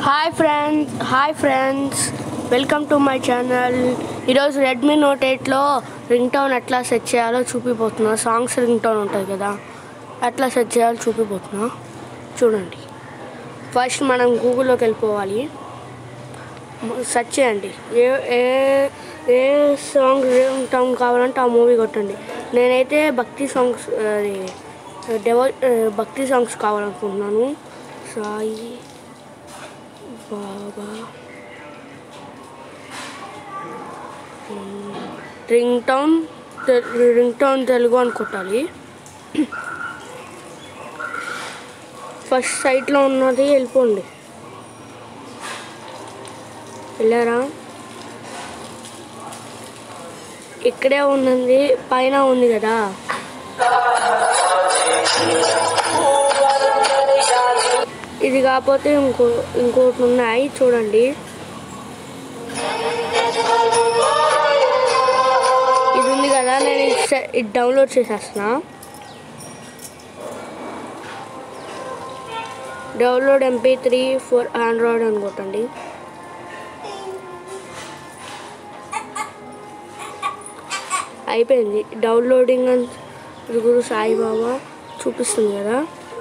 hi friends hi friends welcome to my channel ఈరోజు Redmi note ఎయిట్లో ring tone ఎట్లా set చేయాలో చూపిపోతున్నా సాంగ్స్ రింగ్ టోన్ ఉంటుంది కదా ఎట్లా సెట్ చేయాలో చూపిపోతున్నా చూడండి ఫస్ట్ మనం గూగుల్లోకి వెళ్ళిపోవాలి సెర్చ్ చేయండి ఏ ఏ ఏ సాంగ్ రింగ్ టోన్ కావాలంటే ఆ మూవీ కొట్టండి నేనైతే భక్తి సాంగ్స్ అది డెవో భక్తి సాంగ్స్ కావాలనుకుంటున్నాను Sai Baba ring tone ring tone Telugu అని కొట్టాలి ఫస్ట్ సైట్లో ఉన్నది వెళ్ళిపోండి వెళ్ళారా ఇక్కడే ఉన్నది పైన ఉంది కదా ఇది కాకపోతే ఇంకో ఇంకోటి ఉన్నాయి చూడండి ఇది ఉంది కదా నేను ఇది సె- ఇది డౌన్లోడ్ చేసేస్తున్నా download MP three for Android అని కొట్టండి అయిపోయింది డౌన్లోడింగ్ అని గురు సాయిబాబా చూపిస్తుంది కదా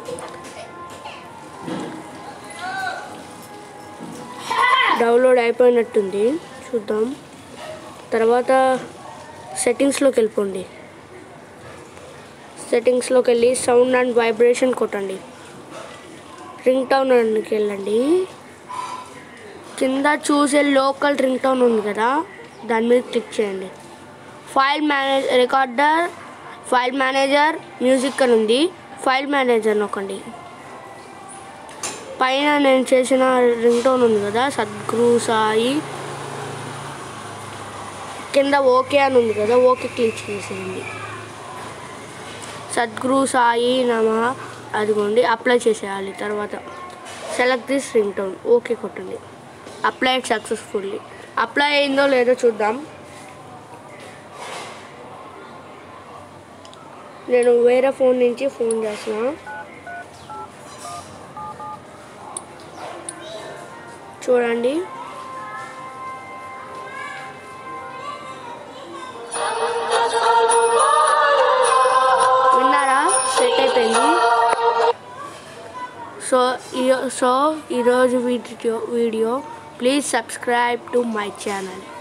డౌన్లోడ్ అయిపోయినట్టుంది చూద్దాం తర్వాత సెట్టింగ్స్లోకి వెళ్ళిపోండి సెట్టింగ్స్లోకి వెళ్ళి సౌండ్ అండ్ వైబ్రేషన్ కొట్టండి రింగ్ టౌన్ అనికి వెళ్ళండి కింద చూసే లోకల్ రింగ్ టౌన్ ఉంది కదా దాని మీద క్లిక్ చేయండి file manage recorder file manager music అని ఉంది ఫైల్ మేనేజర్ నొక్కండి పైన నేను చేసిన రింగ్ టోన్ ఉంది కదా సద్గురు సాయి కింద ఓకే అని ఉంది కదా ఓకే క్లిక్ చేసేయండి సద్గురు సాయి నమ అదిగోండి అప్లై చేసేయాలి తర్వాత select this ring tone okay కొట్టండి అప్లై సక్సెస్ఫుల్లీ అప్లై అయిందో లేదో చూద్దాం నేను వేరే ఫోన్ నుంచి ఫోన్ చేసిన చూడండి విన్నారా సెట్ అయిపోయింది సో ఈ సో ఈరోజు video video please subscribe to my channel